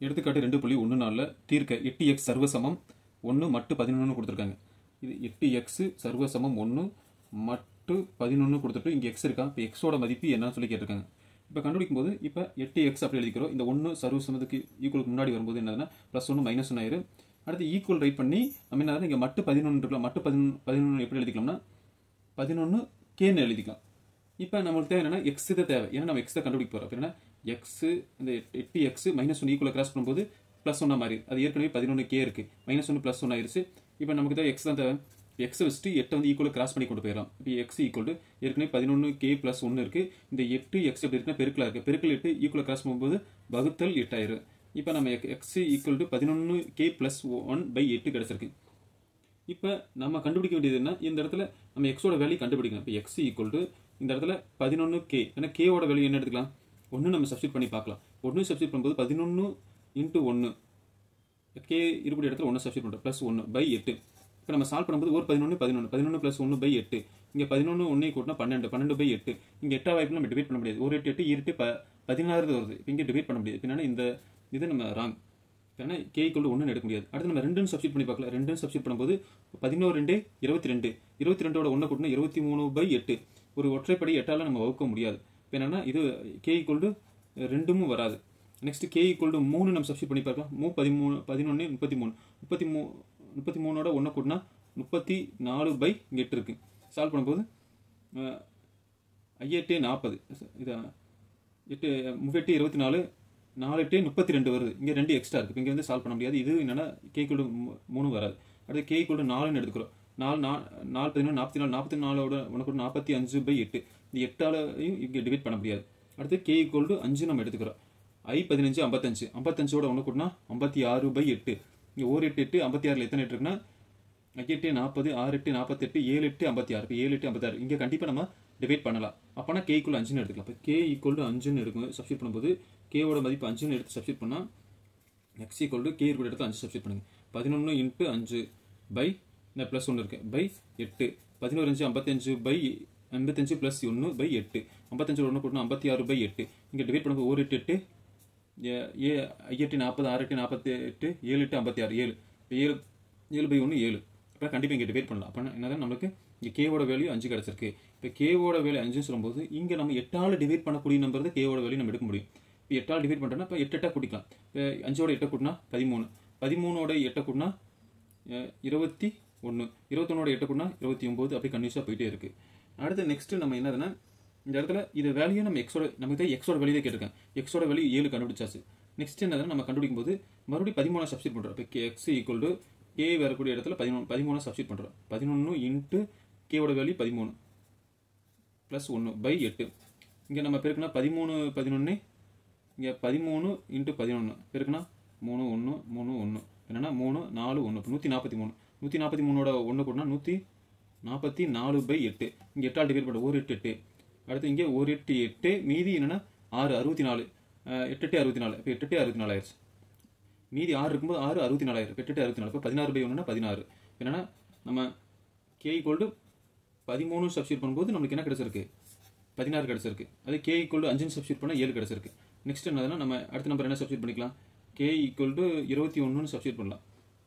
எடுத்துக்காட்டு ரெண்டு புள்ளி ஒன்று நாலில் தீர்க்க எட்டு எக்ஸ் சர்வசமம் ஒன்று மட்டு பதினொன்று கொடுத்துருக்காங்க இது எட்டு எக்ஸ் சர்வசமம் ஒன்று மட்டு பதினொன்று கொடுத்துட்டு இங்கே எக்ஸ் இருக்கா இப்போ எக்ஸோட மதிப்பு என்னன்னு சொல்லி கேட்டிருக்காங்க இப்போ கண்டுபிடிக்கும் போது இப்போ எட்டு எக்ஸ் அப்படி எழுதிக்கிறோம் இந்த ஒன்று சர்வசமத்துக்கு ஈக்குவலுக்கு முன்னாடி வரும்போது என்னதுன்னா ப்ளஸ் ஒன்று மைனஸ் ஒன்று ஆயிரும் அடுத்து ஈக்குவல் ரைட் பண்ணி நம்ம என்ன இங்கே மட்டு பதினொன்று இருக்கலாம் மட்டு பதினொன்று பதினொன்று எப்படி எழுதிக்கலாம்னா பதினொன்று கேன்னு எழுதிக்கலாம் இப்போ நம்மளுக்கு தேவை என்னன்னா எக்ஸ் தான் தேவை ஏன்னா நம்ம எக்ஸ் தான் கண்டுபிடிக்க போகிறோம் அப்போ என்ன எக்ஸ் இந்த எட்டு x minus one equal cross பண்ணும்போது ப்ளஸ் ஒன்றா மாதிரி அது ஏற்கனவே பதினொன்று கே இருக்கு மைனஸ் ஒன்று ப்ளஸ் ஒன் ஆயிருச்சு இப்போ நமக்கு தான் எக்ஸ் தான் தேவை எக்ஸ் வச்சுட்டு எட்டை வந்து ஈக்குவல் கிராஸ் பண்ணி கொண்டு போயிடலாம் இப்போ எக்ஸ் ஈக்குவல் டு ஏற்கனவே பதினொன்று கே ப்ளஸ் ஒன்று இருக்கு இந்த எட்டு எக்ஸ் எப்படி இருக்குன்னா பெருக்கலா இருக்கு பெருக்கல் எட்டு ஈக்குவல் கிராஸ் பண்ணும்போது வகுத்தல் எட்டாயிரம் இப்போ நம்ம எக்ஸ் ஈக்குவல் டு பதினொன்று கே ப்ளஸ் ஒன் பை எட்டு கிடச்சிருக்கு இப்போ நம்ம கண்டுபிடிக்க வேண்டியது என்ன இந்த இடத்துல நம்ம எக்ஸோட வேல்யூ கண்டுபிடிக்கணும் இப்போ எக்ஸ் ஈக்குவல் டு இந்த இடத்துல பதினொன்று கே ஏன்னா கேவோட வேல்யூ என்ன எடுத்துக்கலாம் ஒன்று நம்ம சப்ஸ்டிட் பண்ணி பார்க்கலாம் ஒன்று சப்ஸ்டிட் பண்ணும்போது பதினொன்று இன்ட்டு ஒன்று கே இருபடி இடத்துல ஒன்று சப்ஸ்டிட் பண்ணுறோம் ப்ளஸ் ஒன்று பை எட்டு இப்போ நம்ம சால்வ் பண்ணும்போது ஒரு பதினொன்று பதினொன்று பதினொன்று ப்ளஸ் ஒன்று பை எட்டு இங்கே பதினொன்று ஒன்றே கூட்டினா பன்னெண்டு பன்னெண்டு பை எட்டு இங்கே எட்டா வாய்ப்பு நம்ம டிவைட் பண்ண முடியாது ஒரு எட்டு எட்டு இருட்டு ப பதினாறு வருது இப்போ இங்கே டிவைட் பண்ண முடியாது பின்னாடி இந்த இது நம்ம ராங் ஏன்னா கே ஈக்குவல் ஒன்று எடுக்க முடியாது அடுத்து நம்ம ரெண்டுன்னு சப்ஸ்டிட் பண்ணி பார்க்கலாம் ரெண்டுன்னு சப்ஸ்டிட் பண்ணும்போது பதினோரு ரெண்டு இருபத்தி ரெண்டு இருபத்தி ரெண்டோட ஒன்று கூட்டினா இருபத்தி மூணு பை எட்டு ஒரு ஒற்றைப்படி எட்டால் நம்ம வகுக்க முடியாது இப்போ என்னன்னா இது கே ஈக்குவல் ரெண்டும் வராது நெக்ஸ்ட் கே ஈக்குவல் மூணு நம்ம சப்ஸ்டிட் பண்ணி பார்க்கலாம் மூ பதிமூணு பதினொன்று முப்பத்தி மூணு முப்பத்தி மூ முப்பத்தி மூணோட ஒன்று கூட்டினா முப்பத்தி நாலு பை இங்கே எட்டு இருக்கு சால்வ் பண்ணும்போது அஹ், ஐஎட்டு நாற்பது இது எட்டு முப்பெட்டு இருபத்தி நாலு நாலு எட்டு முப்பத்தி ரெண்டு வருது இங்கே ரெண்டு எக்ஸ்ட்ரா இருக்குது இங்கே வந்து சால்வ் பண்ண முடியாது இது என்னன்னா கே கூட மூணு வராது அடுத்து கே கூட நாலுன்னு எடுத்துக்கிறோம் நாலு நா நாலு பதினொன்று நாற்பத்தி நாலு நாற்பத்தி நாலோட உனக்கு நாற்பத்தி அஞ்சு பை எட்டு இந்த எட்டாலையும் இங்கே டிவைட் பண்ண முடியாது அடுத்து கே ஈக்குவல் டு அஞ்சு நம்ம எடுத்துக்கிறோம் ஐ பதினஞ்சு ஐம்பத்தஞ்சு ஐம்பத்தஞ்சோட ஒன்று கூட்டினா ஐம்பத்தி ஆறு பை எட்டு இங்கே ஒரு எட்டு எட்டு ஐம்பத்தி ஆறில் எத்தனை எட்டு இருக்குன்னா எட்டு நாற்பது ஆறு எட்டு நாற்பத்தெட்டு ஏழு எட்டு ஐம்பத்தி ஆறு இப்போ ஏழு எட்டு ஐம்பத்தாறு இங்கே கண்டிப்பாக நம்ம டிவைட் பண்ணலாம் அப்போனா கே ஈக்குவல் அஞ்சுன்னு எடுத்துக்கலாம் இப்போ கே ஈக்குவல் டு அஞ்சுன்னு எடுக்கும் சப்ஸ்டிட் பண்ணும்போது கேவோட மதிப்பு அஞ்சுன்னு எடுத்து சப்ஸ்டிட் பண்ணால் எக்ஸ் ஈக்குவல் டு கே கூட எடுத்து அஞ்சு சப்ஸ்டிட் பண்ணுங்க பதினொன்று இன்ட்டு அஞ்சு பை இந்த ப்ளஸ் ஒன்று இருக்கு பை எட்டு பதினோரு அஞ்சு ஐம்பத்தஞ்சு பை ஐம்பத்தஞ்சு ப்ளஸ் ஒன்று பை எட்டு ஐம்பத்தஞ்சு ஒன்று கூட்டினா ஐம்பத்தி ஆறு பை எட்டு இங்கே டிவைட் பண்ணும்போது ஒரு எட்டு எட்டு ஏ- ஏ ஐஎட்டு நாற்பது ஆறு எட்டு நாற்பத்தி எட்டு ஏழு எட்டு ஐம்பத்தி ஆறு ஏழு இப்போ ஏழு ஏழு பை ஒன்று ஏழு இப்போ கண்டிப்பாக இங்கே டிவைட் பண்ணலாம் அப்போ என்னதான் நம்மளுக்கு இங்கே கேவோட வேல்யூ அஞ்சு கிடச்சிருக்கு இப்போ கேவோட வேல்யூ அஞ்சுன்னு சொல்லும்போது இங்கே நம்ம எட்டால் டிவைட் பண்ணக்கூடிய நம்பர் தான் கேவோட வேல்யூ நம்ம எடுக்க முடியும் இப்போ எட்டால் டிவைட் பண்ணுறோன்னா இப்போ எட்டு எட்டா கூட்டிக்கலாம் இப்போ அஞ்சோட எட்டை கூட்டினா பதிமூணு பதிமூணோட எட்டை கூட்டினா அஹ், இருபத்தி ஒன்று இருபத்தொன்னோட எட்டை கூட்டினா இருபத்தி ஒம்பது அப்படி கன்யூஸாக போயிட்டே இருக்கு அடுத்து நெக்ஸ்ட் நம்ம என்னதுன்னா இந்த இடத்துல இது வேல்யூ நம்ம எக்ஸோட நமக்கு தான் எக்ஸோட வேல்யூ தான் கேட்டிருக்கேன் எக்ஸோட வேல்யூ ஏழு கண்டுபிடிச்சாச்சு நெக்ஸ்ட் என்னதுன்னா நம்ம கண்டுபிடிக்கும் போது மறுபடியும் பதிமூணு சப்ஸ்டிட் பண்ணுறோம் இப்போ எக்ஸ் ஈக்குவல் டு கே வரக்கூடிய இடத்துல பதிமூணு பதிமூணு சப்ஸ்டிட் பண்ணுறோம் பதினொன்று இன்ட்டு கேவோட வேல்யூ பதிமூணு ப்ளஸ் ஒன்று பை எட்டு இங்கே நம்ம பெருக்குனா பதிமூணு பதினொன்று இங்கே பதிமூணு இன்ட்டு பதினொன்று பெருக்குனா மூணு ஒன்று மூணு ஒன்று என்னன்னா மூணு நாலு ஒன்று இப்போ நூற்றி நாற்பத்தி மூணு நூற்றி நாற்பத்தி மூணோட ஒன்று கூடனா நூற்றி நாற்பத்தி நாலு பை எட்டு இங்கே எட்டால் டிவைட் பண்ண ஒரு எட்டு எட்டு அடுத்து இங்கே ஒரு எட்டு எட்டு மீதி என்னன்னா ஆறு அறுபத்தி நாலு அஹ், எட்டு எட்டு அறுபத்தி நாலு இப்போ எட்டு எட்டு அறுபத்தி நாலு ஆயிடுச்சு மீதி ஆறு இருக்கும்போது ஆறு அறுபத்தி நாலாயிரம் இப்போ எட்டு அறுபத்தி நாலு இப்போ பதினாறு பை ஒன்றுனா பதினாறு என்னன்னா நம்ம கே ஈக்குவல் பதிமூணு சப்ஸ்டியூட் பண்ணும்போது நம்மளுக்கு என்ன கிடைச்சிருக்கு பதினாறு கிடைச்சிருக்கு அதே கே ஈக்குவல் அஞ்சுன்னு சப்ஸ்டியூட் பண்ணால் ஏழு கிடைச்சிருக்கு நெக்ஸ்ட் என்னதுன்னா நம்ம அடுத்த நம்பர் என்ன சப்ஸ்டியூட் பண்ணிக்கலாம் கே ஈக்குவல் டு இருபத்தி ஒன்றுன்னு சப்ஸ்டியூட் பண்ணலாம்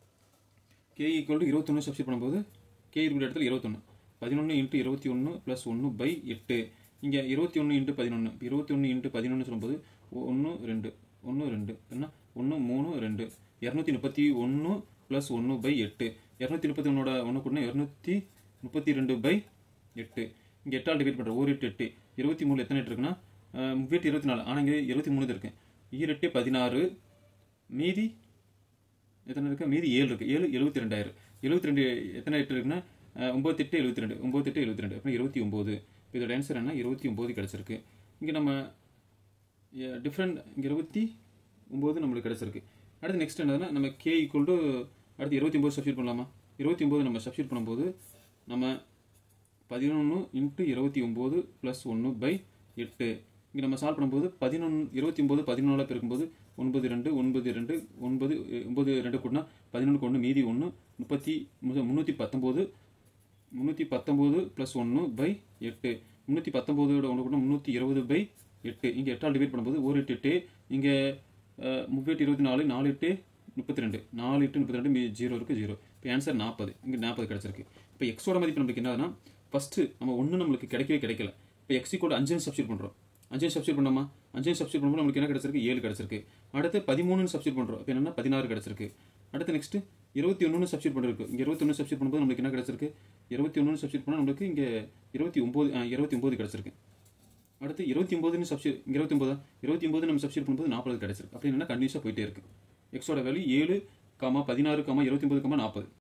கே ஈக்குவல் டு இருபத்தொன்று சப்ஸ்டியூட் பண்ணும்போது கே இருக்கிற இடத்துல இருபத்தொன்று பதினொன்று இன்ட்டு இருபத்தி ஒன்று ப்ளஸ் ஒன்று பை எட்டு இங்கே இருபத்தி ஒன்று இன்ட்டு பதினொன்று இருபத்தி ஒன்று இன்ட்டு பதினொன்று சொல்லும்போது ஒன்று ரெண்டு ஒன்று ரெண்டு என்ன ஒன்று மூணு ரெண்டு இரநூத்தி முப்பத்தி ஒன்று ப்ளஸ் ஒன்று பை எட்டு இரநூத்தி முப்பத்தி ஒன்னோட ஒன்று கூட இரநூத்தி முப்பத்தி ரெண்டு பை எட்டு இங்கே எட்டால் டிவைட் பண்ணுற ஒரு எட்டு எட்டு இருபத்தி மூணு எத்தனை எட்டு இருக்குன்னா முப்பத்தி இருபத்தி நாலு ஆனால் இங்கே இருபத்தி மூணு இருக்கு ஈரெட்டு பதினாறு மீதி எத்தனை இருக்கு மீதி ஏழு இருக்கு ஏழு எழுபத்தி ரெண்டாயிரம் எழுபத்தி ரெண்டு எத்தனை எட்டு இருக்குன்னா ஒம்பது எட்டு எழுபத்தி ரெண்டு ஒம்பது எட்டு எழுபத்தி ரெண்டு அப்புறம் இருபத்தி ஒம்பது இப்போ இதோட ஆன்சர் என்ன இருபத்தி ஒம்பது கிடச்சிருக்கு இங்கே நம்ம டிஃப்ரெண்ட் இங்கே இருபத்தி ஒம்பது நம்மளுக்கு கிடச்சிருக்கு அடுத்து நெக்ஸ்ட் என்னதுன்னா நம்ம கே ஈக்குவல் டு அடுத்து இருபத்தி ஒம்பது சப்ஸ்டியூட் பண்ணலாமா இருபத்தி ஒம்பது நம்ம சப்ஸ்டியூட் பண்ணும்போது நம்ம பதினொன்று இன்ட்டு இருபத்தி ஒம்பது ப்ளஸ் ஒன்று பை எட்டு இங்கே நம்ம சால்வ் பண்ணும்போது பதினொன்று இருபத்தி ஒம்பது பதினொன்றில் பெருக்கும்போது ஒன்பது ரெண்டு ஒன்பது ரெண்டு ஒன்பது அஹ், ஒன்பது ரெண்டு கூட்டினா பதினொன்றுக்கு ஒன்று மீதி ஒன்று முப்பத்தி மு- முந்நூற்றி பத்தொம்போது முந்நூற்றி பத்தொம்போது ப்ளஸ் ஒன்று பை எட்டு முந்நூற்றி பத்தொம்போதோட ஒன்று கூட முந்நூற்றி இருபது பை எட்டு இங்கே எட்டால் டிவைட் பண்ணும்போது ஒரு எட்டு எட்டு இங்கே முப்பெட்டு இருபத்தி நாலு நாலு எட்டு முப்பத்தி ரெண்டு நாலு எட்டு முப்பத்தி ரெண்டு ஜீரோ இருக்குது ஜீரோ இப்போ ஆன்சர் நாற்பது இங்கே நாற்பது கிடச்சிருக்கு இப்போ எக்ஸோட மதிப்பு நம்மளுக்கு என்னதுன்னா ஃபஸ்ட்டு நம்ம ஒன்று நம்மளுக்கு கிடைக்கவே கிடைக்கல இப்போ எக்ஸி கூட அஞ்சு சப்ஸ்டியூட் பண்ணுறோம் அஞ்சு சப்ஸ்டியூட் பண்ணோமா அஞ்சு சப்ஸ்டியூட் பண்ணும்போது நம்மளுக்கு என்ன கிடச்சிருக்கு ஏழு கிடச்சிருக்கு அடுத்து பதிமூணு சப்ஸ்டியூட் பண்ணுறோம் இப்போ என்னன்னா பதினாறு கிடச்சிருக்கு அடுத்து நெக்ஸ்ட் இருபத்தி ஒன்று சப்ஸ்டியூட் பண்ணிருக்கு இங்கே இருபத்தி ஒன்று சப்ஸ்டியூட் பண்ணும்போது நம்மளுக்கு என்ன கிடச்சிருக்கு இருபத்தி ஒன்று சப்ஸ்டியூட் பண்ணால் நம்மளுக்கு இங்கே இருபத்தி ஒம்பது இருபத்தி ஒம்பது கிடச்சிருக்கு அடுத்து இருபத்தி ஒம்பதுன்னு சப்ஸ்டியூட் இங்கே இருபத்தி ஒம்பதா இருபத்தி ஒம்பது நம்ம சப்ஸ்டியூட் பண்ணும்போது நாற்பது கிடச்சிருக்கு அப்படி என்னன்னா கண்டினியூஸாக போயிட்டே இருக்கு எக்ஸோட வேல்யூ ஏழு காமா பதினாறு காமா இருபத்தி ஒம்பது காமா நாற்பது